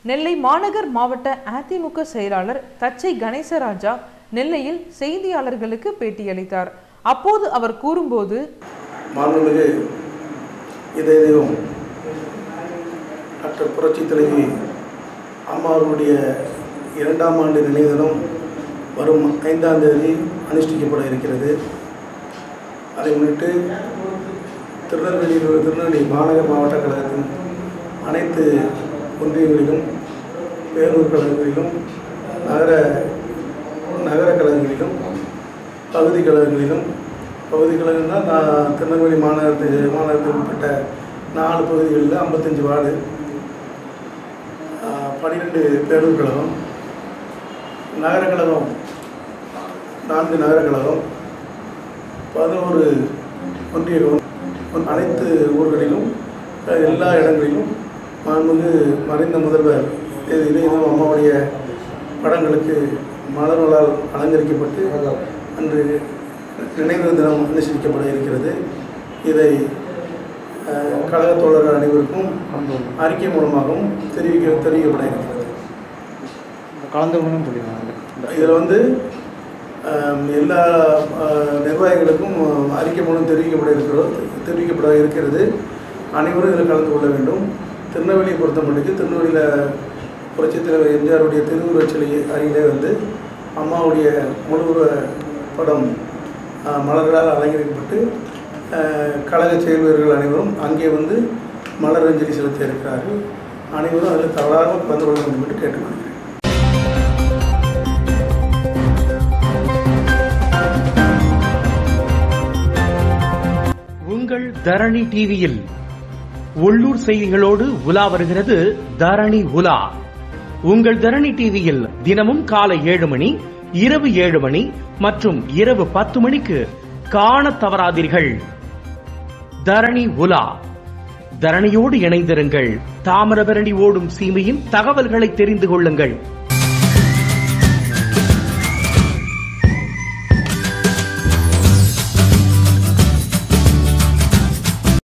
நெல்லை மாநகர் மாவட்ட அதிமுக செயலாளர் தச்சை கணேசராஜா நெல்லையில் செய்தியாளர்களுக்கு பேட்டியளித்தார் அப்போது அவர் கூறும்போது மாண்புமிகு இதய தெய்வம் டாக்டர் புரட்சி தலைவி அம்மாவுடைய இரண்டாம் ஆண்டு நினைவு தினம் வரும் ஐந்தாம் தேதி அனுஷ்டிக்கப்பட இருக்கிறது அதை முன்னிட்டு திருநெல்வேலியில் திருநெல்வேலி மாநகர மாவட்ட கழகத்தின் அனைத்து ஒன்றியங்களிலும் பேரூர் கழகங்களிலும் நகர நகர கழகங்களிலும் பகுதி கழகங்களிலும் பகுதி கழகம்னா நான் திருநெல்வேலி மாநகரத்து மாநகரத்துக்கு உட்பட்ட நாலு பகுதிகளில் ஐம்பத்தஞ்சு வார்டு பன்னிரெண்டு பேரூர் கழகம் நகர கழகம் நான்கு நகர கழகம் பதினோரு ஒன்றிய கழகம் அனைத்து ஊர்களிலும் அஹ், எல்லா இடங்களிலும் மாண்புமிகு மறைந்த முதல்வர் இது இதயம் அம்மாவுடைய படங்களுக்கு மலர்களால் அலங்கரிக்கப்பட்டு அன்று நினைவு தினம் அனுசரிக்கப்பட இருக்கிறது இதை அஹ், கழகத் தோழர்கள் அனைவருக்கும் அறிக்கை மூலமாகவும் தெரிவிக்க தெரிவிக்கப்பட இருக்கிறது கலந்துக்கணும்னு சொல்லிடுவாங்க இதில் வந்து ஆம், எல்லா ஆ, நிர்வாகிகளுக்கும் அறிக்கை மூலம் தெரிவிக்கப்பட இருக்கிறோம் தெரிவிக்கப்பட இருக்கிறது அனைவரும் இதில் கலந்து கொள்ள வேண்டும் திருநெல்வேலியை பொறுத்த மட்டுக்கு திருநெல்வேலியில் புரட்சித் தலைவர் எம்ஜிஆருடைய திருவுருவச் சிலை அருகிலே வந்து அம்மாவுடைய முழுவுருவ படம் ஆ, மலர்களால் அலங்கரிக்கப்பட்டு ஆ, கழக செயல் வீரர்கள் அனைவரும் அங்கே வந்து மலர் அஞ்சலி செலுத்த இருக்கிறார்கள் அனைவரும் அதில் தவறாமல் கலந்து கொள்ள வேண்டும் என்று கேட்டுக்கொள்கிறேன் உங்கள் தரணி டிவியில் உள்ளூர் செய்திகளோடு உலா வருகிறது தரணி உலா உங்கள் தரணி டிவியில் தினமும் காலை ஏழு மணி இரவு ஏழு மணி மற்றும் இரவு பத்து மணிக்கு காணத் தவறாதீர்கள் தரணி உலா தரணியோடு இணைந்திருங்கள் தாமிரபரணி ஓடும் சீமையின் தகவல்களை தெரிந்து கொள்ளுங்கள்